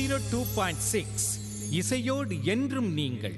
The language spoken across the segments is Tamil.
ஜீரோ டூ பாயிண்ட் சிக்ஸ் இசையோடு என்றும் நீங்கள்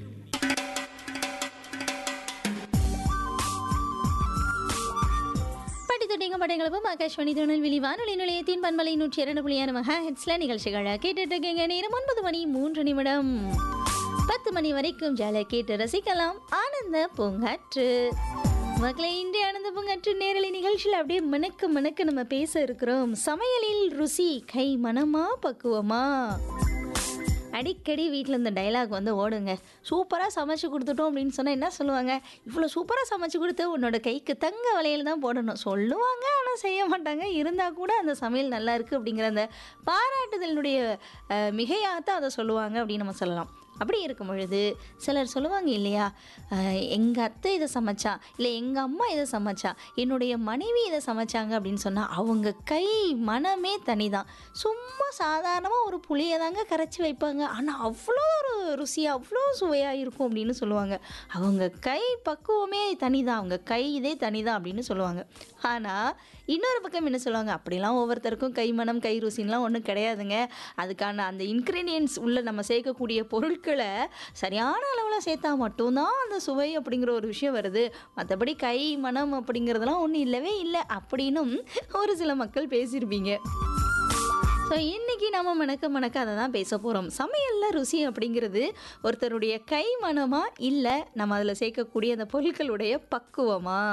படித்துட்டிங்க படைகளப்பும் ஆகாஷ்வாணி திருநெல்வேலி வானொலி நிலையத்தின் பண்பலை நூற்றி இரண்டு புள்ளி ஆறு மகா ஹெட்ஸ்ல நிகழ்ச்சிகளை கேட்டுட்டு இருக்கீங்க நேரம் ஒன்பது மணி மூன்று நிமிடம் பத்து மணி வரைக்கும் ஜாலியாக கேட்டு ரசிக்கலாம் ஆனந்த பூங்காற்று மக்களை இன்றைய ஆனந்த பூங்காற்று நேரலை நிகழ்ச்சியில் அப்படியே மணக்க மணக்க நம்ம பேச இருக்கிறோம் சமையலில் ருசி கை மனமா பக்குவமா அடிக்கடி வீட்டில் இந்த டைலாக் வந்து ஓடுங்க சூப்பராக சமைச்சு கொடுத்துட்டோம் அப்படின்னு சொன்னால் என்ன சொல்லுவாங்க இவ்வளோ சூப்பராக சமைச்சு கொடுத்து உன்னோட கைக்கு தங்க வளையல் தான் போடணும் சொல்லுவாங்க ஆனால் செய்ய மாட்டாங்க இருந்தால் கூட அந்த சமையல் நல்லா இருக்குது அப்படிங்கிற அந்த பாராட்டுதலினுடைய அஹ், மிகையாகத்தான் அதை சொல்லுவாங்க அப்படின்னு நம்ம சொல்லலாம் அப்படி இருக்கும் பொழுது சிலர் சொல்லுவாங்க இல்லையா எங்கள் அத்தை இதை சமைச்சா இல்லை எங்கள் அம்மா இதை சமைச்சா என்னுடைய மனைவி இதை சமைச்சாங்க அப்படின்னு சொன்னால் அவங்க கை மனமே தனிதான் சும்மா சாதாரணமாக ஒரு புளியை தாங்க கரைச்சி வைப்பாங்க ஆனால் அவ்வளோ ஒரு ருசியாக அவ்வளோ சுவையாக இருக்கும் அப்படின்னு சொல்லுவாங்க அவங்க கை பக்குவமே தனிதான் அவங்க கை இதே தனிதான் அப்படின்னு சொல்லுவாங்க ஆனால் இன்னொரு பக்கம் என்ன சொல்லுவாங்க அப்படிலாம் ஒவ்வொருத்தருக்கும் கை மனம் கை ருசின்லாம் ஒன்றும் கிடையாதுங்க அதுக்கான அந்த இன்க்ரீடியன்ஸ் உள்ள நம்ம சேர்க்கக்கூடிய பொருட்களை சரியான அளவில் சேர்த்தா மட்டும்தான் அந்த சுவை அப்படிங்கிற ஒரு விஷயம் வருது மற்றபடி கை மனம் அப்படிங்கிறதெல்லாம் ஒன்றும் இல்லவே இல்லை அப்படின்னும் ஒரு சில மக்கள் பேசியிருப்பீங்க ஸோ இன்றைக்கி நம்ம மணக்க மணக்க அதை தான் பேச போகிறோம் சமையலில் ருசி அப்படிங்கிறது ஒருத்தருடைய கை மனமா இல்லை நம்ம அதில் சேர்க்கக்கூடிய அந்த பொருட்களுடைய பக்குவமா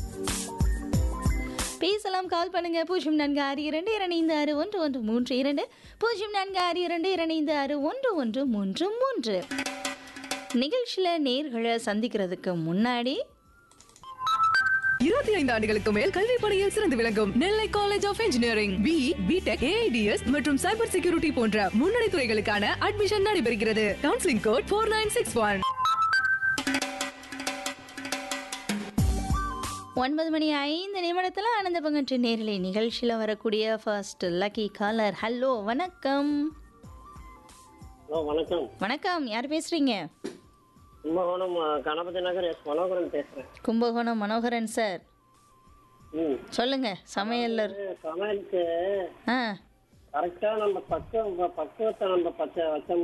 பேசலாம் கால் பண்ணுங்க பூஜ்ஜியம் நான்கு ஆறு இரண்டு இரண்டு ஆறு ஒன்று ஒன்று மூன்று இரண்டு பூஜ்ஜியம் நான்கு ஆறு இரண்டு இரண்டு ஆறு ஒன்று ஒன்று மூன்று மூன்று நிகழ்ச்சியில் நேர்களை சந்திக்கிறதுக்கு முன்னாடி இருபத்தி ஐந்து ஆண்டுகளுக்கு மேல் கல்வி பணியில் சிறந்து விளங்கும் Nellai college of engineering B BTech AIDS மற்றும் சைபர் செக்யூரிட்டி போன்ற முன்னணி துறைகளுக்கான அட்மிஷன் நடைபெறுகிறது counselling code four nine six one ஒன்பது மணி ஐந்து நிமிடத்தில் ஆனந்த பங்கற்று நேரலை நிகழ்ச்சியில் வரக்கூடிய ஃபர்ஸ்ட் லக்கி காலர் ஹலோ வணக்கம் ஹலோ வணக்கம் வணக்கம் யார் பேசுகிறீங்க கும்பகோணம் அஹ், கணபதி நகர் எஸ் மனோகரன் பேசுறேன் கும்பகோணம் மனோகரன் சார் ம் சொல்லுங்க சமையல்ல இது சமையலுக்கு ஆ கரெக்டா நம்ம பக்குவம் பக்குவத்தை நம்ம பச்சை வச்சோம்